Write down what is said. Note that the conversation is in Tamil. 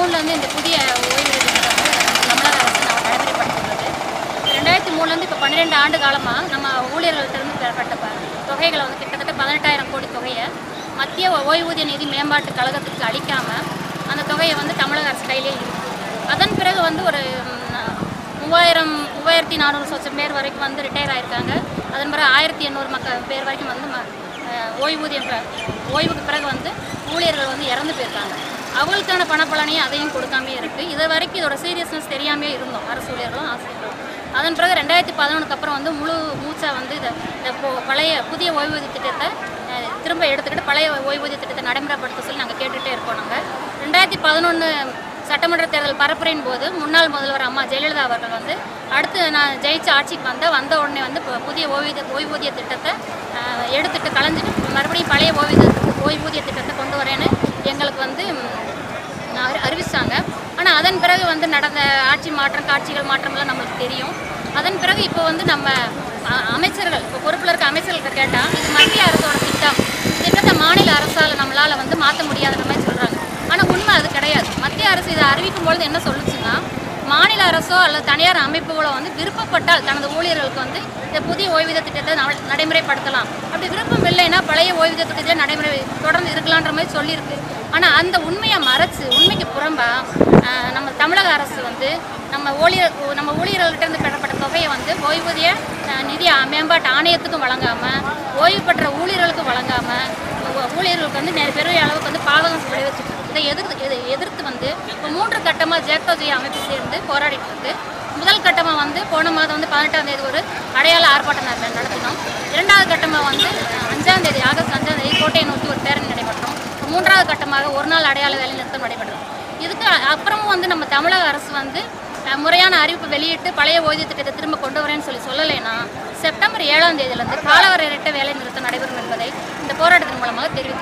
மூணுலேருந்து இந்த புதிய ஓய்வூதிய திட்டத்தை வந்து தமிழக அரசு நம்ம நடைமுறைப்படுத்தியுள்ளது ரெண்டாயிரத்தி மூணுலேருந்து இப்போ பன்னிரெண்டு ஆண்டு காலமாக நம்ம ஊழியர்கள்ட்டிருந்து பெறப்பட்ட ப- தொகைகளை வந்து கிட்டத்தட்ட பதினெட்டாயிரம் கோடி தொகையை மத்திய ஓய்வூதிய நிதி மேம்பாட்டு கழகத்துக்கு அளிக்காமல் அந்த தொகையை வந்து தமிழக அரசு கையிலே இருக்கு அதன் பிறகு வந்து ஒரு ம், மூவாயிரம் மூவாயிரத்தி நானூறு சொச்சம் பேர் வரைக்கும் வந்து ரிட்டையர் ஆயிருக்காங்க அதன் பிறகு ஆயிரத்தி எண்ணூறு மக்கள் பேர் வரைக்கும் வந்து ம- அஹ், ஓய்வூதியம் பெ- ஓய்வுக்கு பிறகு வந்து ஊழியர்கள் வந்து இறந்து போயிருக்காங்க அவங்களுக்கான பணப்பலனையும் அதையும் கொடுக்காமே இருக்குது இது வரைக்கும் இதோட சீரியஸ்னஸ் தெரியாமே இருந்தோம் அரசு ஊழியர்களும் ஆசிரியர்களும் அதன் பிறகு ரெண்டாயிரத்தி பதினொன்றுக்கு அப்புறம் வந்து முழு மூச்சாக வந்து இதை இந்த பொ- பழைய புதிய ஓய்வூதிய திட்டத்தை அஹ், திரும்ப எடுத்துக்கிட்டு பழைய ஓய்வூதிய திட்டத்தை நடைமுறைப்படுத்த சொல்லி நாங்கள் கேட்டுகிட்டே இருக்கோம் நாங்கள் ரெண்டாயிரத்தி பதினொன்று சட்டமன்ற தேர்தல் பரப்புரையின் போது முன்னாள் முதல்வர் அம்மா ஜெயலலிதா அவர்கள் வந்து அடுத்து நான் ஜெயிச்சு ஆட்சிக்கு வந்தேன் வந்த உடனே வந்து இப்போ புதிய ஓய்வூதிய ஓய்வூதிய திட்டத்தை அஹ், எடுத்துட்டு கலைஞ்சிட்டு மறுபடியும் பழைய ஓய்வூதிய ஓய்வூதிய திட்டத்தை கொண்டு வரேன்னு எங்களுக்கு வந்து ம், அறி- அறிவிச்சாங்க ஆனால் அதன் பிறகு வந்து நடந்த ஆட்சி மாற்றம் காட்சிகள் மாற்றம்லாம் நம்மளுக்கு தெரியும் அதன் பிறகு இப்போ வந்து நம்ம அ- அமைச்சர்கள் இப்போ பொறுப்பில் இருக்க அமைச்சர்கள்ட்ட கேட்டால் இது மத்திய அரசோட திட்டம் திட்டத்தை மாநில அரசால் நம்மளால் வந்து மாற்ற முடியாதுன்ற மாதிரி சொல்கிறாங்க ஆனால் உண்மை அது கிடையாது மத்திய அரசு இதை அறிவிக்கும் பொழுது என்ன சொல்லுச்சுன்னா மாநில அரசோ அல்லது தனியார் அமைப்புகளோ வந்து விருப்பப்பட்டால் தனது ஊழியர்களுக்கு வந்து இந்த புதிய ஓய்வூதிய திட்டத்தை நட- நடைமுறைப்படுத்தலாம் அப்படி விருப்பம் இல்லைன்னா பழைய ஓய்வூதிய திட்டத்தை நடைமுறை தொடர்ந்து இருக்கலான்ற மாதிரி சொல்லியிருக்கு ஆனால் அந்த உண்மையை மறைச்சு உண்மைக்கு புறம்பா ஆஹ், நம்ம தமிழக அரசு வந்து நம்ம ஊழியர் நம்ம ஊழியர்கள்ட்ட இருந்து பெறப்பட்ட தொகையை வந்து ஓய்வூதிய ஆஹ், நிதி ஆ- மேம்பாட்டு ஆணையத்துக்கும் வழங்காமல் ஓய்வு பெற்ற ஊழியர்களுக்கும் வழங்காமல் ஊழியர்களுக்கு வந்து நிறைய பெரிய அளவுக்கு வந்து பாதகம் விளைவிச்சிட்டு இருக்கு. இதை எதிர்த்து இதை எதிர்த்து வந்து இப்போ மூன்று கட்டமாக ஜேக்டோஜி அமைப்பு சேர்ந்து போராடிட்டு இருக்கு முதல் கட்டமாக வந்து போன மாதம் வந்து பதினெட்டாம் தேதி ஒரு அடையாள ஆர்ப்பாட்டம் நட- நடத்தினோம் இரண்டாவது கட்டமாக வந்து அஹ், அஞ்சாம் தேதி ஆகஸ்ட் அஞ்சாம் தேதி கோட்டையை நோக்கி ஒரு பேரணி நடைபெற்றோம் மூன்றாவது கட்டமாக ஒரு நாள் அடையாள வேலை நிறுத்தம் நடைபெற்றது இதுக்கு அ- அப்புறமும் வந்து நம்ம தமிழக அரசு வந்து அஹ், முறையான அறிவிப்பு வெளியிட்டு பழைய ஓய்வு திட்டத்தை திரும்ப கொண்டு வரேன்னு சொல்லி சொல்லலைன்னா செப்டம்பர் ஏழாம் தேதியிலிருந்து காலவரையற்ற வேலை நிறுத்தம் நடைபெறும் என்பதை இந்த போராட்டத்தின் மூலமாக தெரிவித்துள்ளோம்